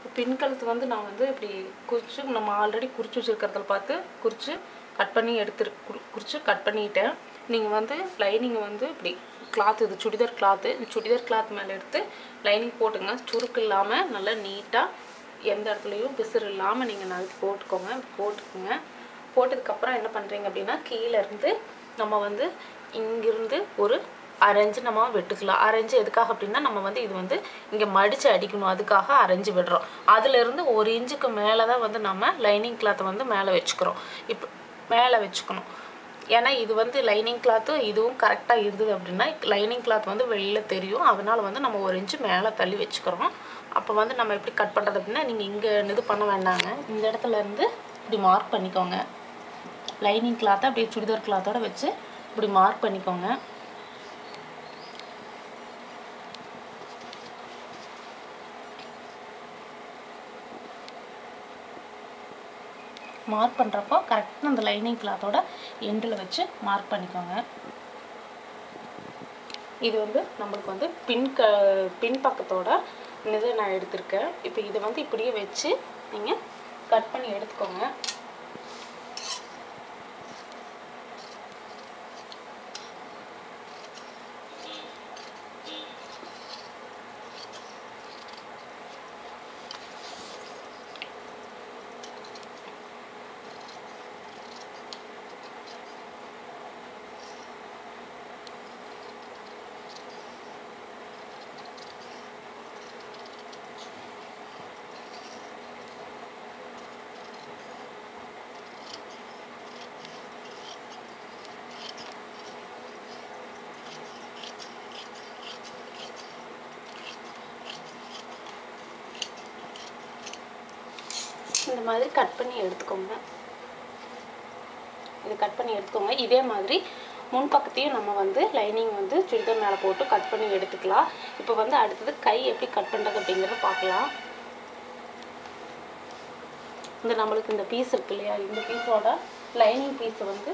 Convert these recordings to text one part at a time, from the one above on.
பின் கழுத்து வந்து நான் வந்து இப்படி குறித்து நம்ம ஆல்ரெடி குறித்து வச்சுருக்கிறதுல பார்த்து குறித்து கட் பண்ணி எடுத்து குறித்து கட் பண்ணிட்டேன் நீங்கள் வந்து லைனிங் வந்து இப்படி கிளாத் இது சுடிதார் கிளாத்து இந்த சுடிதார் கிளாத் மேலே எடுத்து லைனிங் போட்டுங்க சுருக்கு இல்லாமல் நல்லா நீட்டாக எந்த இடத்துலையும் பிசுறு இல்லாமல் நீங்கள் நறுக்கி போட்டுக்கோங்க போட்டுக்கோங்க போட்டதுக்கப்புறம் என்ன பண்ணுறீங்க அப்படின்னா கீழே இருந்து நம்ம வந்து இங்கிருந்து ஒரு அரைஞ்சு நம்ம வெட்டுக்கலாம் அரைஞ்சு எதுக்காக அப்படின்னா நம்ம வந்து இது வந்து இங்கே மடித்து அடிக்கணும் அதுக்காக அரைஞ்சு விடுறோம் அதுலேருந்து ஒரு இன்ச்சுக்கு மேலே தான் வந்து நம்ம லைனிங் கிளாத்தை வந்து மேலே வச்சுக்கிறோம் இப்போ மேலே வச்சுக்கணும் ஏன்னா இது வந்து லைனிங் கிளாத்து இதுவும் கரெக்டாக இருந்தது அப்படின்னா லைனிங் கிளாத் வந்து வெளில தெரியும் அதனால வந்து நம்ம ஒரு இன்ச்சு மேலே தள்ளி வச்சுக்கிறோம் அப்போ வந்து நம்ம எப்படி கட் பண்ணுறது அப்படின்னா நீங்கள் இங்கே இது பண்ண வேண்டாங்க இந்த இடத்துல இருந்து இப்படி மார்க் பண்ணிக்கோங்க லைனிங் கிளாத்தை அப்படியே சுடிதார் கிளாத்தோட வச்சு இப்படி மார்க் பண்ணிக்கோங்க மார்க் பண்ணுறப்போ கரெக்டாக அந்த லைனிங் கிளாத்தோட எண்டில் வச்சு மார்க் பண்ணிக்கோங்க இது வந்து நம்மளுக்கு வந்து பின் க பின் பக்கத்தோட இதை நான் எடுத்திருக்கேன் இப்போ இதை வந்து இப்படியே வச்சு நீங்கள் கட் பண்ணி எடுத்துக்கோங்க இந்த மாதிரி கட் பண்ணி எடுத்துக்கோங்க இது கட் பண்ணி எடுத்துக்கோங்க இதே மாதிரி முன் பக்கத்தையும் நம்ம வந்து லைனிங் வந்து சுடிதார் மேலே போட்டு கட் பண்ணி எடுத்துக்கலாம் இப்போ வந்து அடுத்தது கை எப்படி கட் பண்ணுறது அப்படிங்கிறத பார்க்கலாம் இந்த நம்மளுக்கு இந்த பீஸ் இருக்கு இல்லையா இந்த பீஸோட லைனிங் பீஸை வந்து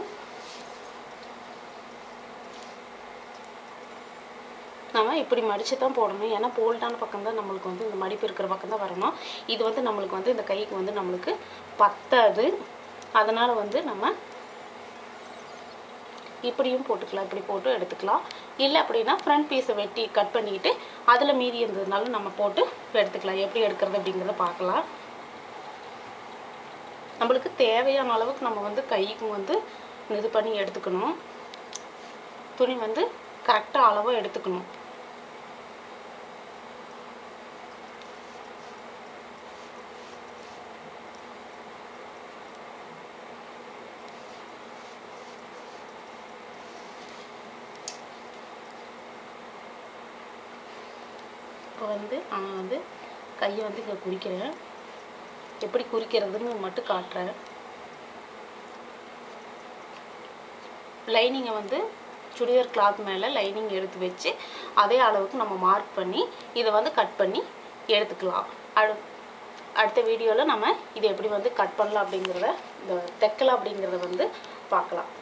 நம்ம இப்படி மடித்து தான் போடணும் ஏன்னா போல்டான பக்கம் தான் நம்மளுக்கு வந்து இந்த மடிப்பு இருக்கிற பக்கம் தான் வரணும் இது வந்து நம்மளுக்கு வந்து இந்த கைக்கு வந்து நம்மளுக்கு பத்தாது அதனால் வந்து நம்ம இப்படியும் போட்டுக்கலாம் இப்படி போட்டு எடுத்துக்கலாம் இல்லை அப்படின்னா ஃப்ரண்ட் பீஸை வெட்டி கட் பண்ணிக்கிட்டு அதில் மீதி இருந்ததுனால நம்ம போட்டு எடுத்துக்கலாம் எப்படி எடுக்கிறது அப்படிங்கிறத பார்க்கலாம் நம்மளுக்கு தேவையான அளவுக்கு நம்ம வந்து கைக்கு வந்து இது பண்ணி எடுத்துக்கணும் துணி வந்து கரெக்டாக அளவாக எடுத்துக்கணும் இப்போ வந்து நான் வந்து கையை வந்து இங்கே குறிக்கிறேன் எப்படி குறிக்கிறதுன்னு மட்டும் காட்டுறேன் லைனிங்கை வந்து சுடிதார் கிளாத் மேலே லைனிங் எடுத்து வச்சு அதே அளவுக்கு நம்ம மார்க் பண்ணி இதை வந்து கட் பண்ணி எடுத்துக்கலாம் அடு அடுத்த வீடியோவில் நம்ம இதை எப்படி வந்து கட் பண்ணலாம் அப்படிங்கிறத இந்த தைக்கலாம் அப்படிங்கிறத வந்து பார்க்கலாம்